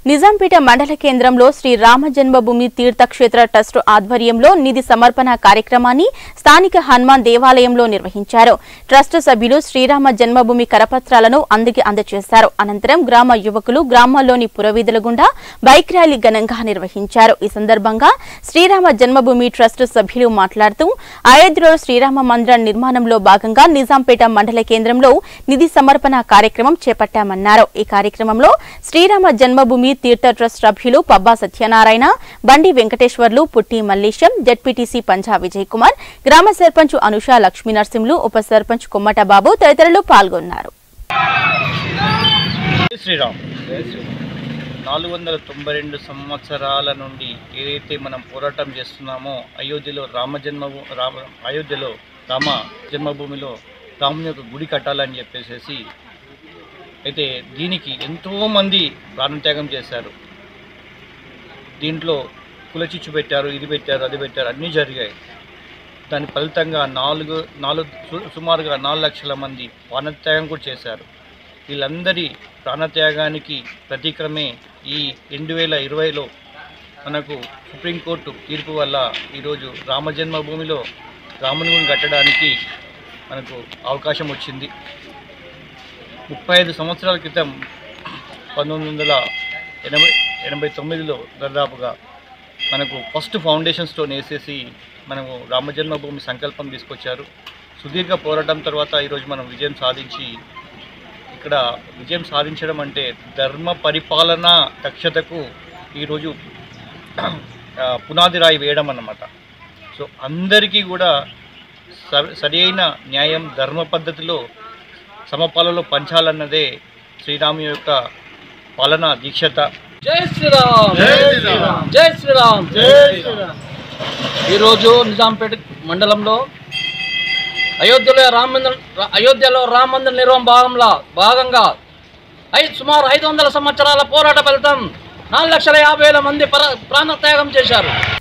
నిజాంపేట మండల కేంద్రంలో శ్రీ రామ జన్మభూమి తీర్థక్షేత్ర ట్రస్ట్ ఆధ్వర్యంలో నిధి సమర్పణ కార్యక్రమాన్ని స్థానిక హనుమాన్ దేవాలయంలో నిర్వహించారు ట్రస్ట్ సభ్యులు శ్రీరామ జన్మభూమి కరపత్రాలను అందుకి అందజేశారు అనంతరం గ్రామ యువకులు గ్రామాల్లోని పురవీధుల గుండా బైక్ ర్యాలీ ఘనంగా నిర్వహించారు ఈ సందర్భంగా శ్రీరామ జన్మభూమి ట్రస్ట్ సభ్యులు మాట్లాడుతూ అయోధ్యలో శ్రీరామ మందిర నిర్మాణంలో భాగంగా నిజాంపేట మండల కేంద్రంలో నిధి సమర్పణ కార్యక్రమం చేపట్టామన్నారు ఈ కార్యక్రమంలో శ్రీరామ జన్మభూమి తీర్థ ట్రస్ట్ సభ్యులు పబ్బా సత్యనారాయణ బండి వెంకటేశ్వర్లు పుట్టి మల్లేశం జడ్పీటీసీ పంజా విజయ్ కుమార్ గ్రామ సర్పంచ్ అనుష లక్ష్మీ నరసింహులు ఉప సర్పంచ్ కుమ్మట బాబు తదితరులు పాల్గొన్నారు జై శ్రీరామ్ నాలుగు వందల తొంభై రెండు సంవత్సరాల నుండి ఏదైతే మనం పోరాటం చేస్తున్నామో అయోధ్యలో రామ జన్మ రామ అయోధ్యలో రామ జన్మభూమిలో రాముని యొక్క గుడి కట్టాలని చెప్పేసి అయితే దీనికి ఎంతోమంది ప్రాణత్యాగం చేశారు దీంట్లో కులచిచ్చు పెట్టారు ఇది పెట్టారు అది పెట్టారు అన్నీ జరిగాయి దాని ఫలితంగా నాలుగు నాలుగు సు- సుమారుగా నాలుగు లక్షల మంది ప్రాణత్యాగం కూడా చేశారు వీళ్ళందరి ప్రాణత్యాగానికి ప్రతీకరమే ఈ రెండు వేల ఇరవైలో మనకు సుప్రీంకోర్టు తీర్పు వల్ల ఈరోజు రామ జన్మభూమిలో రాముని గుడిని కట్టడానికి మనకు అవకాశం వచ్చింది ముప్పై ఐదు సంవత్సరాల క్రితం పంతొమ్మిది వందల ఎనభై ఎనభై తొమ్మిదిలో దాదాపుగా మనకు ఫస్ట్ ఫౌండేషన్ స్టోన్ వేసేసి మనము రామ జన్మభూమి సంకల్పం తీసుకొచ్చారు సుదీర్ఘ పోరాటం తర్వాత ఈరోజు మనం విజయం సాధించి ఇక్కడ విజయం సాధించడం అంటే ధర్మ పరిపాలన దక్షతకు ఈరోజు ఆ, పునాది రాయి వేయడం అన్నమాట సో అందరికీ కూడా స- సరి అయిన న్యాయం ధర్మ పద్ధతిలో సమపాలలో పంచాలన్నదే శ్రీరాము యొక్క పాలన దీక్షత జై శ్రీరామ్ జై శ్రీరామ్. జై శ్రీరామ్ ఈరోజు నిజాంపేట మండలంలో అయోధ్యలో రామ మందిరం అయోధ్యలో రామ మందిర నిర్మాణ భాగంలో భాగంగా ఐదు సుమారు ఐదు వందల సంవత్సరాల పోరాట ఫలితం నాలుగు లక్షల యాభై వేల మంది ప్ర ప్రాణత్యాగం చేశారు